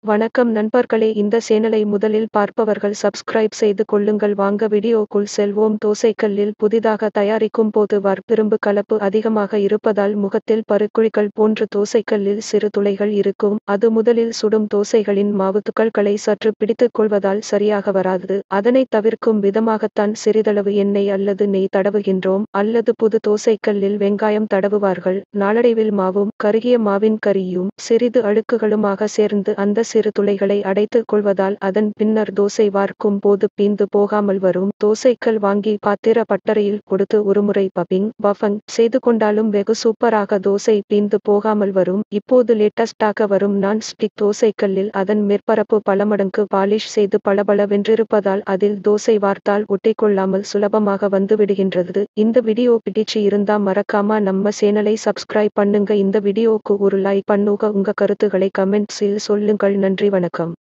வணக்கம் நண்பர்களே இந்த சேனலை முதலில் பார்ப்பவர்கள் சப்ஸ்கிரைப் செய்து கொள்ளுங்கள் வாங்க வீடியோக்குள் செல்வோம் தோசைக்கல்லில் புதிதாக தயாரிக்கும் போது வர்ப்பிரும்பு கலப்பு அதிகமாக இருப்பதால் முகத்தில் பருக்குழிகள் போன்று தோசைக்கல்லில் சிறு துளைகள் இருக்கும் அது முதலில் சுடும் தோசைகளின் மாவு துகள்களை சற்று பிடித்துக் கொள்வதால் சரியாக வராது அதனை தவிர்க்கும் விதமாகத்தான் சிறிதளவு எண்ணெய் அல்லது நெய் தடவுகின்றோம் அல்லது புது தோசைக்கல்லில் வெங்காயம் தடவுவார்கள் நாளடைவில் மாவும் கருகிய மாவின் கரியும் சிறிது அழுக்குகளுமாக சேர்ந்து அந்த சிறு துளைகளை அடைத்துக் கொள்வதால் அதன் பின்னர் தோசை வார்க்கும் போது பீந்து போகாமல் வரும் தோசைக்கல் வாங்கி பாத்திர பட்டறையில் கொடுத்து ஒருமுறை பபிங் பஃபங் செய்து கொண்டாலும் வெகு சூப்பராக தோசை பீந்து போகாமல் வரும் இப்போது லேட்டஸ்டாக வரும் நான் ஸ்டிக் தோசைக்கல்லில் அதன் மேற்பரப்பு பல மடங்கு பாலிஷ் செய்து பளபளவென்றிருப்பதால் அதில் தோசை வார்த்தால் ஒட்டிக்கொள்ளாமல் சுலபமாக வந்து விடுகின்றது இந்த வீடியோ பிடிச்சு இருந்தா மறக்காம நம்ம சேனலை சப்ஸ்கிரைப் பண்ணுங்க இந்த வீடியோக்கு ஒரு லைக் பண்ணுங்க உங்க கருத்துக்களை கமெண்ட்ஸில் சொல்லுங்கள் நன்றி வணக்கம்